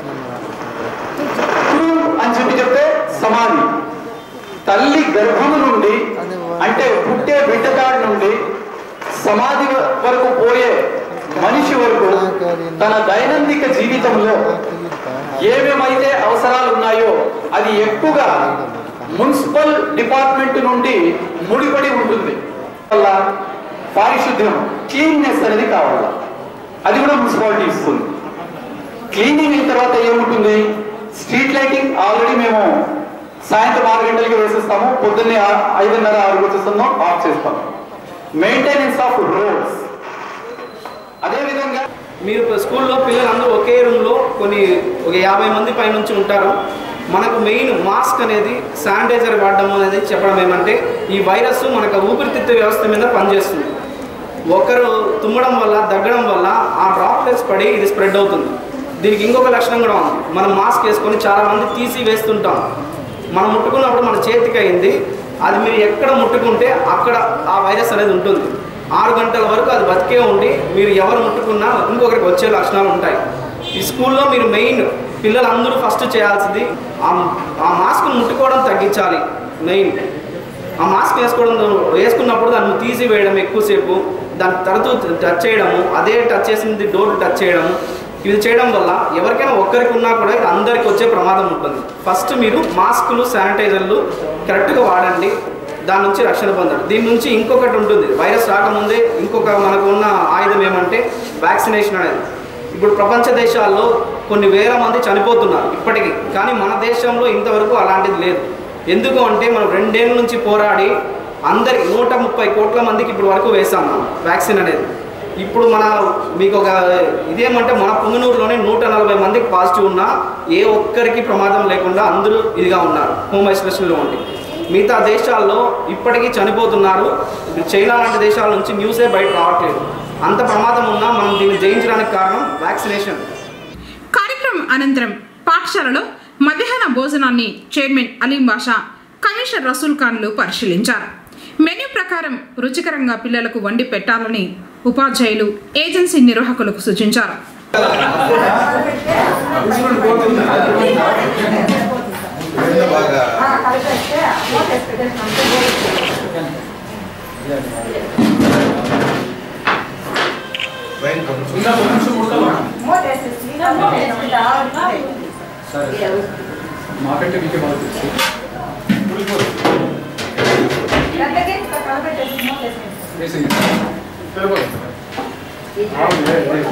Speaker 11: టూంబ్ అని చెప్పి చెప్తే సమాధి తల్లి గర్భము నుండి అంటే పుట్టే బిడ్డగాడి నుండి సమాధి వరకు పోయే మనిషి వరకు తన దైనందిక జీవితంలో ఏమేమైతే అవసరాలు ఉన్నాయో అది ఎక్కువగా మున్సిపల్ డిపార్ట్మెంట్ నుండి ముడిపడి ఉంటుంది వల్ల పారిశుద్ధ్యం క్లీన్నెస్ అనేది కావాలి అది కూడా మున్సిపాలిటీ ఇస్తుంది క్లీనింగ్ అయిన తర్వాత ఏముంటుంది స్ట్రీట్ లైటింగ్ ఆల్రెడీ మేము సాయంత్రం ఆరు గంటలకి వేసేస్తాము పొద్దున్నే ఆ- ఐదున్నర ఆరు వచ్చేస్తున్నాం ఆఫ్ చేస్తాం మెయింటెనెన్స్ ఆఫ్ రోడ్స్ అదేవిధంగా
Speaker 9: మీరు స్కూల్లో పిల్లలందరూ ఒకే రూమ్లో కొన్ని ఒక యాభై మంది పైనుంచి ఉంటారు మనకు మెయిన్ మాస్క్ అనేది శానిటైజర్ వాడడం అనేది చెప్పడం ఏమంటే ఈ వైరస్ మనకు ఊపిరితిత్తు వ్యవస్థ మీద పనిచేస్తుంది ఒకరు తుమ్మడం వల్ల దగ్గడం వల్ల ఆ డ్రాప్లెట్స్ పడి ఇది స్ప్రెడ్ అవుతుంది దీనికి ఇంకొక లక్షణం కూడా ఉంది మనం మాస్క్ వేసుకొని చాలా మంది తీసి వేస్తుంటాం మనం ముట్టుకున్నప్పుడు మన చేతికి అయింది అది మీరు ఎక్కడ ముట్టుకుంటే అక్కడ ఆ వైరస్ అనేది ఉంటుంది ఆరు గంటల వరకు అది బతికే ఉండి మీరు ఎవరు ముట్టుకున్నా ఇంకొకరికి వచ్చే లక్షణాలు ఉంటాయి ఈ స్కూల్లో మీరు మెయిన్ పిల్లలందరూ ఫస్ట్ చేయాల్సింది ఆ ఆ మాస్క్ను ముట్టుకోవడం తగ్గించాలి మెయిన్ ఆ మాస్క్ వేసుకోవడం వేసుకున్నప్పుడు దాన్ని తీసి వేయడం ఎక్కువసేపు దాన్ని తరచూ టచ్ చేయడము అదే టచ్ చేసింది డోర్ టచ్ చేయడము ఇది చేయడం వల్ల ఎవరికైనా ఒక్కరికి ఉన్నా కూడా ఇది అందరికి వచ్చే ప్రమాదం ఉంటుంది ఫస్ట్ మీరు మాస్కులు శానిటైజర్లు కరెక్ట్గా వాడండి దాని నుంచి రక్షణ పొందండి దీని నుంచి ఇంకొకటి ఉంటుంది వైరస్ రాకముందే ఇంకొక మనకు ఉన్న ఆయుధం ఏమంటే వ్యాక్సినేషన్ అనేది ఇప్పుడు ప్రపంచ దేశాల్లో కొన్ని వేల మంది చనిపోతున్నారు ఇప్పటికీ కానీ మన దేశంలో ఇంతవరకు అలాంటిది లేదు ఎందుకు అంటే మనం రెండేళ్ళ నుంచి పోరాడి అందరి నూట ముప్పై కోట్ల మందికి ఇప్పుడు వరకు వేసాం మనం వ్యాక్సిన్ అనేది ఇప్పుడు మన మీకు ఒక ఇదేమంటే మన పుంగనూరులోనే నూట నలభై మందికి పాజిటివ్ ఉన్నా ఏ ఒక్కరికి ప్రమాదం లేకుండా అందరూ ఇదిగా ఉన్నారు హోమ్ ఐసోలేషన్లో ఉండి మిగతా దేశాల్లో ఇప్పటికీ చనిపోతున్నారు ఇప్పుడు చైనా లాంటి దేశాల నుంచి న్యూసే బయట రావట్లేదు అంత ప్రమాదం ఉన్నా మనం దీన్ని జయించడానికి కారణం వ్యాక్సినేషన్
Speaker 1: కార్యక్రమం అనంతరం పాఠశాలలో మధ్యాహ్న భోజనాన్ని చైర్మన్ అలీం బాషా కమిషనర్ రసూల్ ఖాన్లు పరిశీలించారు మెన్యూ ప్రకారం రుచికరంగా పిల్లలకు వండి పెట్టాలని ఉపాధ్యాయులు ఏజెన్సీ నిర్వాహకులకు సూచించారు
Speaker 11: మాకంటే మీకే బాగా తెలుసు వేసేయండి. సరిపోతుంది. అవును, లే, లే.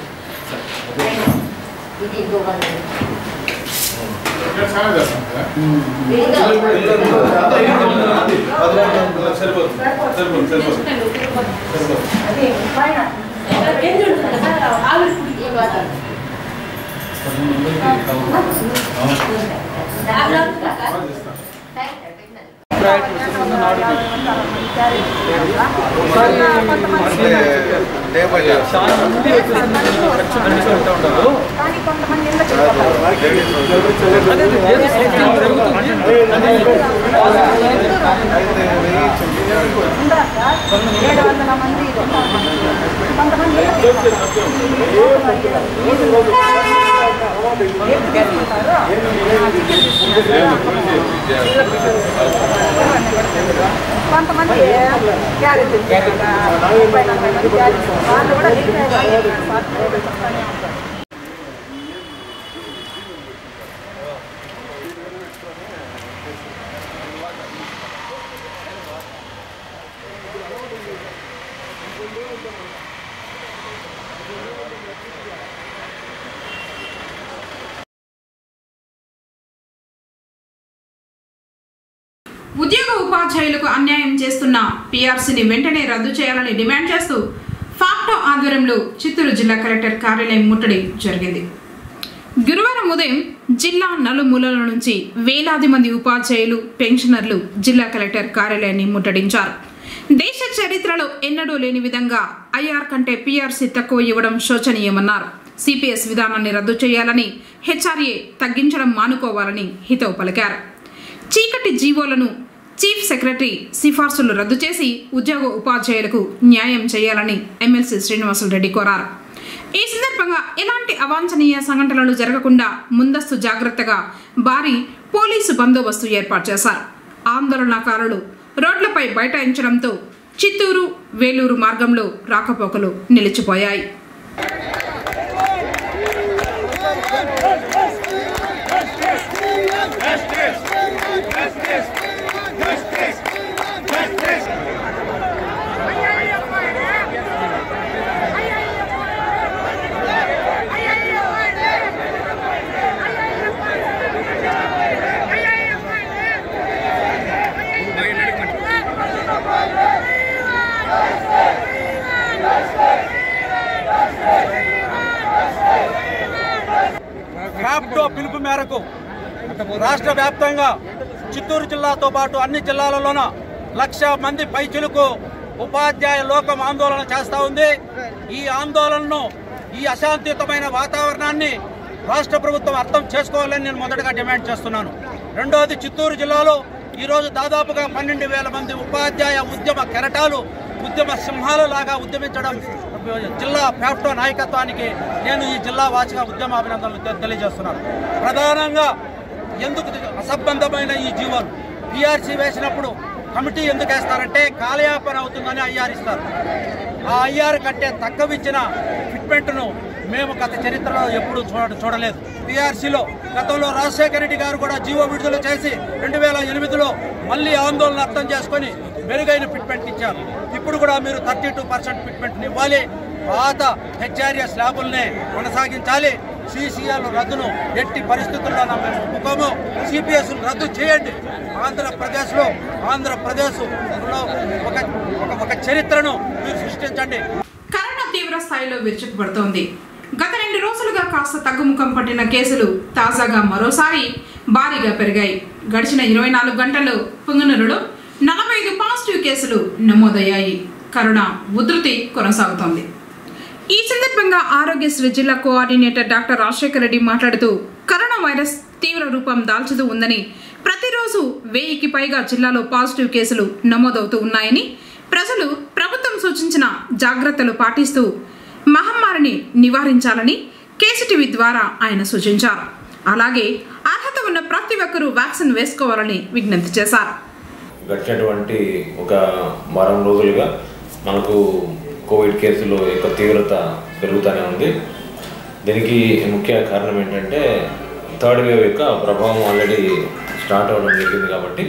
Speaker 10: చాలా మంది
Speaker 12: కానీ కొంతమంది ఎందుకు ఏడు వందల మంది కొంతమంది కొంతమంది క్యారెట్ ముప్పై నలభై మంది క్యారెట్ వాళ్ళు కూడా చెప్తానే ఉంటారు
Speaker 1: ఉద్యోగ ఉపాధ్యాయులకు అన్యాయం చేస్తున్న పీఆర్సీని వెంటనే రద్దు చేయాలని డిమాండ్ చేస్తూ ఫాక్టో ఆధ్వర్యంలో చిత్తూరు జిల్లా కలెక్టర్ కార్యాలయం ముట్టడి జరిగింది గురువారం ఉదయం జిల్లా నలుమూలల నుంచి వేలాది మంది ఉపాధ్యాయులు పెన్షనర్లు జిల్లా కలెక్టర్ కార్యాలయాన్ని ముట్టడించారు దేశ చరిత్రలో ఎన్నడూ లేని విధంగా ఐఆర్ కంటే పీఆర్సీ తక్కువ ఇవ్వడం శోచనీయమన్నారు సిపిఎస్ విధానాన్ని రద్దు చేయాలని హెచ్ఆర్ఏ తగ్గించడం మానుకోవాలని హితవు పలికారు చీకటి జీవోలను చీఫ్ సెక్రటరీ సిఫార్సులు రద్దు చేసి ఉద్యోగ ఉపాధ్యాయులకు న్యాయం చేయాలని ఎమ్మెల్సీ శ్రీనివాసులు రెడ్డి కోరారు ఈ సందర్భంగా ఎలాంటి అవాంఛనీయ సంఘటనలు జరగకుండా ముందస్తు జాగ్రత్తగా భారీ పోలీసు బందోబస్తు ఏర్పాటు చేశారు ఆందోళనకారులు రోడ్లపై బైఠాయించడంతో చిత్తూరు వేలూరు మార్గంలో రాకపోకలు నిలిచిపోయాయి
Speaker 13: క్రాప్టో పిలుపు మేరకు రాష్ట్ర వ్యాప్తంగా చిత్తూరు జిల్లాతో పాటు అన్ని జిల్లాలలోన లక్ష మంది పైచిలుకు ఉపాధ్యాయ లోకం ఆందోళన చేస్తూ ఉంది ఈ ఆందోళనను ఈ అశాంతియుతమైన వాతావరణాన్ని రాష్ట్ర ప్రభుత్వం అర్థం చేసుకోవాలని నేను మొదటగా డిమాండ్ చేస్తున్నాను రెండవది చిత్తూరు జిల్లాలో ఈరోజు దాదాపుగా పన్నెండు వేల మంది ఉపాధ్యాయ ఉద్యమ కెరటాలు ఉద్యమ సింహాలు లాగా ఉద్యమించడం జిల్లా ఫ్యాప్టో నాయకత్వానికి నేను ఈ జిల్లా వాసిగా ఉద్యమ అభినందనలు తె- తెలియజేస్తున్నాను ప్రధానంగా ఎందుకు అసంబద్ధమైన ఈ జీవోలు పిఆర్సీ వేసినప్పుడు కమిటీ ఎందుకు వేస్తారంటే కాలయాపన అవుతుందని ఐఆర్ ఇస్తారు ఆ ఐఆర్ కంటే తక్కువ ఇచ్చిన ఫిట్మెంట్ను మేము గత చరిత్రలో ఎప్పుడూ చూడ చూడలేదు పిఆర్సీలో గతంలో రాజశేఖర రెడ్డి గారు కూడా జీవో విడుదల చేసి రెండు వేల ఎనిమిదిలో మళ్ళీ ఆందోళన అర్థం చేసుకొని మెరుగైన ఫిట్మెంట్ ఇచ్చారు ఇప్పుడు కూడా మీరు థర్టీ టూ పర్సెంట్ ఫిట్మెంట్ని ఇవ్వాలి పాత హెచ్ఆర్ఏ స్లాబుల్నే కొనసాగించాలి సిసిఎల్ రద్దును ఎట్టి పరిస్థితుల్లో మేము ఒప్పుకోము సిపిఎస్ రద్దు చేయండి ఆంధ్రప్రదేశ్లో ఆంధ్రప్రదేశ్ ఒక ఒక- ఒక చరిత్రను మీరు సృష్టించండి
Speaker 1: కరోనా తీవ్ర స్థాయిలో విరుచుకుపడుతోంది గత రెండు రోజులుగా కాస్త తగ్గుముఖం పట్టిన కేసులు తాజాగా మరోసారి భారీగా పెరిగాయి గడిచిన ఇరవై నాలుగు గంటల్లో పుంగనూరులో నలభై ఐదు పాజిటివ్ కేసులు నమోదయ్యాయి కరోనా ఉధృతి కొనసాగుతోంది ఈ సందర్భంగా ఆరోగ్యశ్రీ జిల్లా కోఆర్డినేటర్ డాక్టర్ రాజశేఖర రెడ్డి మాట్లాడుతూ కరోనా వైరస్ తీవ్ర రూపం దాల్చుతూ ఉందని ప్రతిరోజు వెయ్యికి పైగా జిల్లాలో పాజిటివ్ కేసులు నమోదవుతూ ఉన్నాయని ప్రజలు ప్రభుత్వం సూచించిన జాగ్రత్తలు పాటిస్తూ మహమ్మారిని నివారించాలని కేసీటీవీ ద్వారా ఆయన సూచించారు అలాగే అర్హత ఉన్న ప్రతి ఒక్కరూ వ్యాక్సిన్ వేసుకోవాలని విజ్ఞప్తి చేశారు
Speaker 14: గడిచినటువంటి ఒక వారం రోజులుగా మనకు కోవిడ్ కేసులు యొక్క తీవ్రత పెరుగుతూనే ఉంది దీనికి ముఖ్య కారణం ఏంటంటే థర్డ్ వేవ్ యొక్క ప్రభావం ఆల్రెడీ స్టార్ట్ అవ్వడం జరిగింది కాబట్టి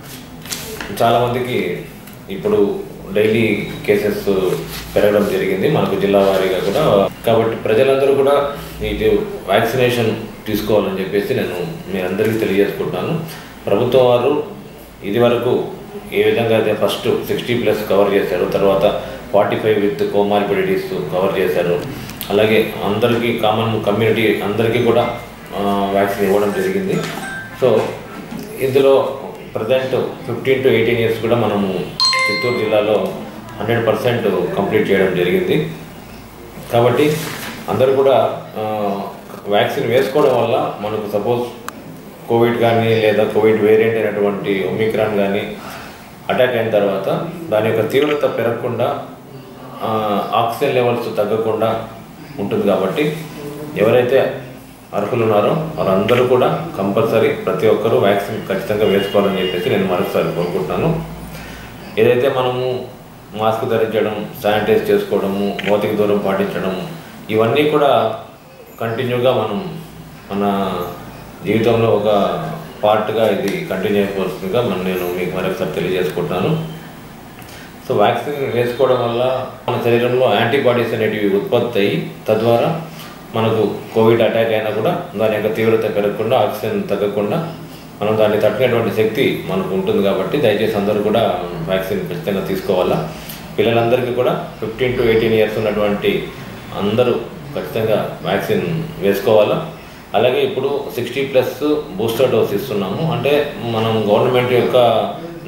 Speaker 14: చాలామందికి ఇప్పుడు డైలీ కేసెస్ పెరగడం జరిగింది మనకు జిల్లా వారీగా కూడా కాబట్టి ప్రజలందరూ కూడా ఇది వ్యాక్సినేషన్ తీసుకోవాలని చెప్పేసి నేను మీ అందరికీ తెలియజేసుకుంటున్నాను ప్రభుత్వం వారు ఇది వరకు ఏ విధంగా అయితే ఫస్ట్ సిక్స్టీ ప్లస్ కవర్ చేశారు తర్వాత forty five with comorbidities cover చేశారు అలాగే అందరికీ కామన్ కమ్యూనిటీ అందరికీ కూడా వ్యాక్సిన్ ఇవ్వడం జరిగింది సో ఇందులో present fifteen to eighteen years కూడా మనము చిత్తూరు జిల్లాలో హండ్రెడ్ పర్సెంట్ కంప్లీట్ చేయడం జరిగింది కాబట్టి అందరూ కూడా ఆ, వ్యాక్సిన్ వేసుకోవడం వల్ల మనకు సపోజ్ కోవిడ్ కానీ లేదా కోవిడ్ వేరియంట్ అయినటువంటి ఒమిక్రాన్ కానీ అటాక్ అయిన తర్వాత దాని యొక్క తీవ్రత పెరగకుండా ఆ, ఆక్సిజన్ లెవెల్స్ తగ్గకుండా ఉంటుంది కాబట్టి ఎవరైతే అర్హులు ఉన్నారో వాళ్ళందరూ కూడా కంపల్సరీ ప్రతి ఒక్కరూ వ్యాక్సిన్ ఖచ్చితంగా వేసుకోవాలని చెప్పేసి నేను మరొకసారి కోరుకుంటున్నాను ఏదైతే మనము మాస్క్ ధరించడం శానిటైజ్ చేసుకోవడము భౌతిక దూరం పాటించడం ఇవన్నీ కూడా కంటిన్యూగా మనం మన జీవితంలో ఒక పార్ట్గా ఇది కంటిన్యూ అయిపోతుందిగా మనం నేను మీకు మరొకసారి తెలియజేసుకుంటున్నాను సో వ్యాక్సిన్ వేసుకోవడం వల్ల మన శరీరంలో యాంటీబాడీస్ అనేటివి ఉత్పత్తి అయ్యి తద్వారా మనకు కోవిడ్ అటాక్ అయినా కూడా దాని యొక్క తీవ్రత పెరగకుండా ఆక్సిజన్ తగ్గకుండా మనం దాన్ని తట్టుకునేటువంటి శక్తి మనకు ఉంటుంది కాబట్టి దయచేసి అందరూ కూడా వ్యాక్సిన్ ఖచ్చితంగా తీసుకోవాలా పిల్లలందరికీ కూడా ఫిఫ్టీన్ టు ఎయిటీన్ ఇయర్స్ ఉన్నటువంటి అందరూ ఖచ్చితంగా వ్యాక్సిన్ వేసుకోవాలా అలాగే ఇప్పుడు సిక్స్టీ ప్లస్ బూస్టర్ డోస్ ఇస్తున్నాము అంటే మనం గవర్నమెంట్ యొక్క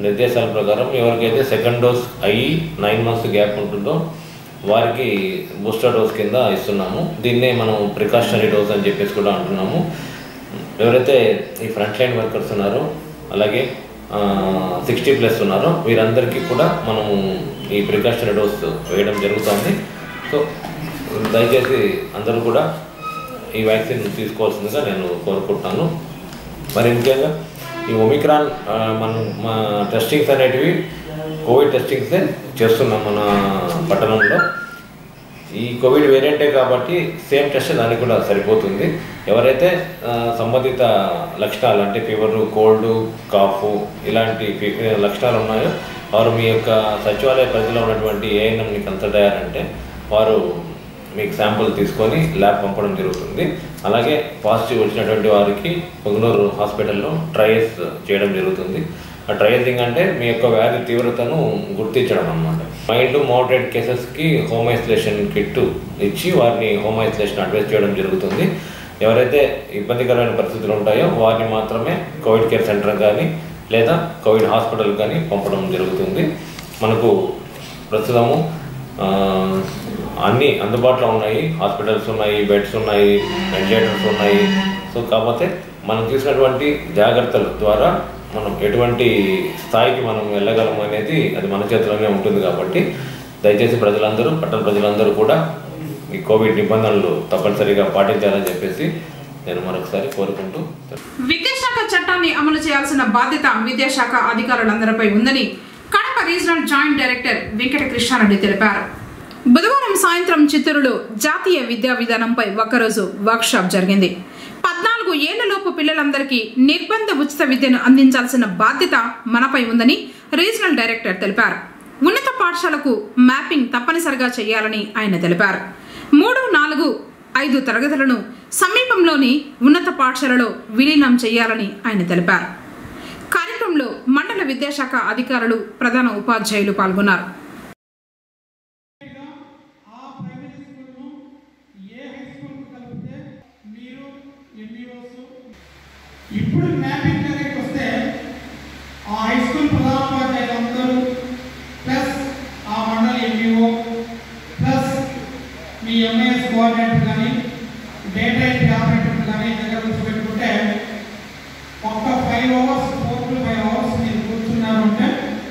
Speaker 14: నిర్దేశాల ప్రకారం ఎవరికైతే సెకండ్ డోస్ అయ్యి నైన్ మంత్స్ గ్యాప్ ఉంటుందో వారికి బూస్టర్ డోస్ కింద ఇస్తున్నాము దీన్నే మనం ప్రికాషనరీ డోస్ అని చెప్పేసి కూడా అంటున్నాము ఎవరైతే ఈ ఫ్రంట్ లైన్ వర్కర్స్ ఉన్నారో అలాగే సిక్స్టీ ప్లస్ ఉన్నారో వీరందరికీ కూడా మనము ఈ ప్రికాషనరీ డోస్ వేయడం జరుగుతుంది సో దయచేసి అందరూ కూడా ఈ వ్యాక్సిన్ తీసుకోవాల్సిందిగా నేను కోరుకుంటున్నాను మరి ముఖ్యంగా ఈ ఒమిక్రాన్ ఆ, మనం మా టెస్టింగ్స్ అనేటివి కోవిడ్ టెస్టింగ్సే చేస్తున్నాం మన పట్టణంలో ఈ కోవిడ్ వేరియంటే కాబట్టి సేమ్ టెస్ట్ దానికి కూడా సరిపోతుంది ఎవరైతే ఆ, సంబంధిత లక్షణాలు అంటే ఫీవర్ కోల్డ్ కాఫ్ ఇలాంటి ఫీ- లక్షణాలు ఉన్నాయో వారు మీ యొక్క సచివాలయ పరిధిలో ఉన్నటువంటి ఏఎన్ఎంని కన్సల్ట్ అయ్యారంటే వారు మీకు శాంపుల్ తీసుకొని ల్యాబ్ పంపడం జరుగుతుంది అలాగే పాజిటివ్ వచ్చినటువంటి వారికి పొంగనూరు హాస్పిటల్లో ట్రయల్స్ చేయడం జరుగుతుంది ఆ ట్రయల్సింగ్ అంటే మీ యొక్క వ్యాధి తీవ్రతను గుర్తించడం అనమాట మైల్డ్ మోడరేట్ కేసెస్కి హోమ్ ఐసోలేషన్ కిట్ ఇచ్చి వారిని హోమ్ ఐసోలేషన్ అడ్వైస్ చేయడం జరుగుతుంది ఎవరైతే ఇబ్బందికరమైన పరిస్థితులు ఉంటాయో వారిని మాత్రమే కోవిడ్ కేర్ సెంటర్ కానీ లేదా కోవిడ్ హాస్పిటల్ కానీ పంపడం జరుగుతుంది మనకు ప్రస్తుతము ఆ, అన్నీ అందుబాటులో ఉన్నాయి హాస్పిటల్స్ ఉన్నాయి బెడ్స్ ఉన్నాయి వెంటిలేటర్స్ ఉన్నాయి సో కాకపోతే మనం తీసుకున్నటువంటి జాగ్రత్తల ద్వారా మనం ఎటువంటి స్థాయికి మనం వెళ్ళగలం అనేది అది మన చేతిలోనే ఉంటుంది కాబట్టి దయచేసి ప్రజలందరూ పట్టణ ప్రజలందరూ కూడా ఈ కోవిడ్ నిబంధనలు తప్పనిసరిగా పాటించాలని చెప్పేసి నేను మరొకసారి కోరుకుంటూ
Speaker 1: విద్యాశాఖ చట్టాన్ని అమలు చేయాల్సిన బాధ్యత విద్యాశాఖ అధికారులందరిపై ఉందని Kadapa regional joint director Venkata Krishnareddy తెలిపారు బుధవారం సాయంత్రం చిత్తూరులో జాతీయ విద్యా విధానంపై ఒక్కరోజు వర్క్షాప్ జరిగింది పద్నాలుగు ఏళ్లలోపు పిల్లలందరికీ నిర్బంధ ఉచిత విద్యను అందించాల్సిన బాధ్యత మనపై ఉందని రీజనల్ డైరెక్టర్ తెలిపారు ఉన్నత పాఠశాలకు మ్యాపింగ్ తప్పనిసరిగా చేయాలని ఆయన తెలిపారు మూడు నాలుగు ఐదు తరగతులను సమీపంలోని ఉన్నత పాఠశాలలో విలీనం చేయాలని ఆయన తెలిపారు కార్యక్రమంలో మండల విద్యాశాఖ అధికారులు ప్రధాన ఉపాధ్యాయులు పాల్గొన్నారు
Speaker 15: ఇప్పుడు మ్యాపింగ్ దగ్గరికి వస్తే ఆ హై స్కూల్ ప్రధానోపాధ్యాయులు అందరూ ప్లస్ ఆ మండలి ఎంఈఓ ప్లస్ మీ ఎంఐఎస్ కోఆర్డినేటర్ కానీ డేటా ఎంట్రీ ఆపరేటర్ కానీ దగ్గర కూర్చోబెట్టుకుంటే ఒక్క five hours four to five hours మీరు కూర్చున్నారు అంటే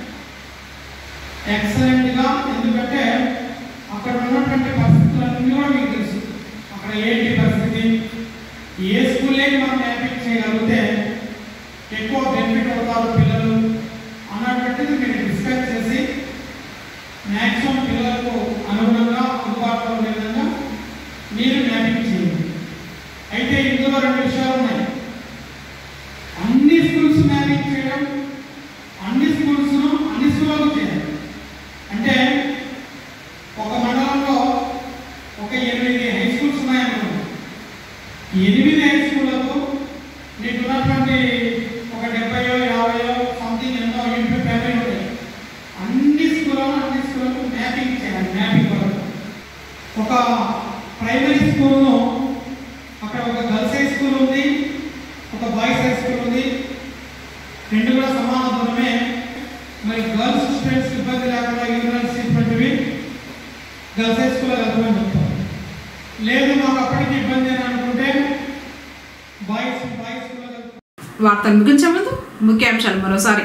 Speaker 15: ఎక్సలెంట్గా ఎందుకంటే అక్కడ ఉన్నటువంటి పరిస్థితులన్నీ కూడా మీకు తెలుసు అక్కడ ఏంటి పరిస్థితి ఏ స్కూలే మనం మ్యాపింగ్ చేయగలిగితే ఎక్కువ బెనిఫిట్ అవుతారు పిల్లలు అన్నటువంటిది మీరు డిస్కస్ చేసి మ్యాక్సిమం పిల్లలకు అనుగుణంగా అందుబాటులో ఉండే విధంగా మీరు మ్యాపింగ్ చేయండి అయితే ఇందులో రెండు విషయాలు ఉన్నాయి అన్ని స్కూల్స్ మ్యాపింగ్ చేయడం అన్ని స్కూల్స్ను అన్ని స్కూళ్ళకు చేయాలి అంటే ఒక మండలంలో ఒక ఎనిమిది హై స్కూల్స్ ఉన్నాయనుకోండి ఎనిమిది హై స్కూళ్ళకు మీకు ఉన్నటువంటి ఒక డెబ్బయో యాభైయో సంథింగ్ ఎన్నో ఇంటూ యాభై ఉంటాయి అన్ని స్కూళ్ళను అన్ని స్కూళ్ళకు మ్యాపింగ్ చేయాలి మ్యాపింగ్ వరకు ఒక ప్రైమరీ స్కూల్ను అక్కడ ఒక గర్ల్స్ హై స్కూల్ ఉంది ఒక బాయ్స్ హై స్కూల్ ఉంది రెండు కూడా సమాన దూరమే మరి గర్ల్స్ స్టూడెంట్స్ ఇబ్బంది లేకుండా యూనివర్సిటీ ఇటువంటివి గర్ల్స్ హై స్కూల్లో కలపమని చెప్తారు లేదు మాకు అప్పటికి ఇబ్బంది అని అనుకుంటే బాయ్స్ బాయ్స్ స్కూల్లో
Speaker 1: వార్తలు ముగించే ముందు ముఖ్యాంశాలు మరోసారి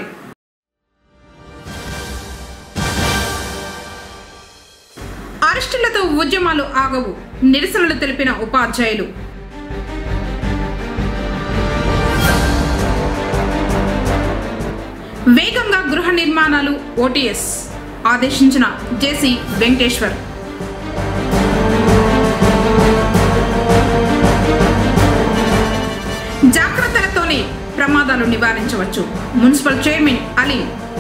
Speaker 1: అరెస్టులతో ఉద్యమాలు ఆగవు నిరసనలు తెలిపిన ఉపాధ్యాయులు వేగంగా గృహ నిర్మాణాలు ఓటీఎస్ ఆదేశించిన జేసీ వెంకటేశ్వర్ జాగ్రత్తలతోనే ప్రమాదాలు నివారించవచ్చు మున్సిపల్ చైర్మన్ అలీ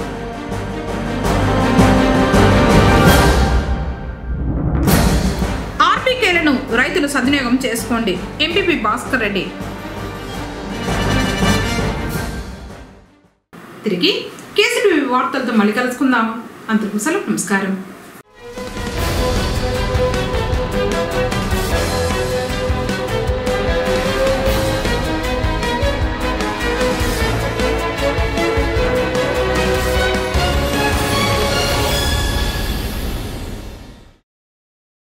Speaker 1: ఆర్బీకేలను రైతులు సద్వినియోగం చేసుకోండి ఎంపీపీ భాస్కర్ రెడ్డి తిరిగి కేసీబీ వార్తలతో మళ్ళీ కలుసుకుందాం అంతకు సెలవు నమస్కారం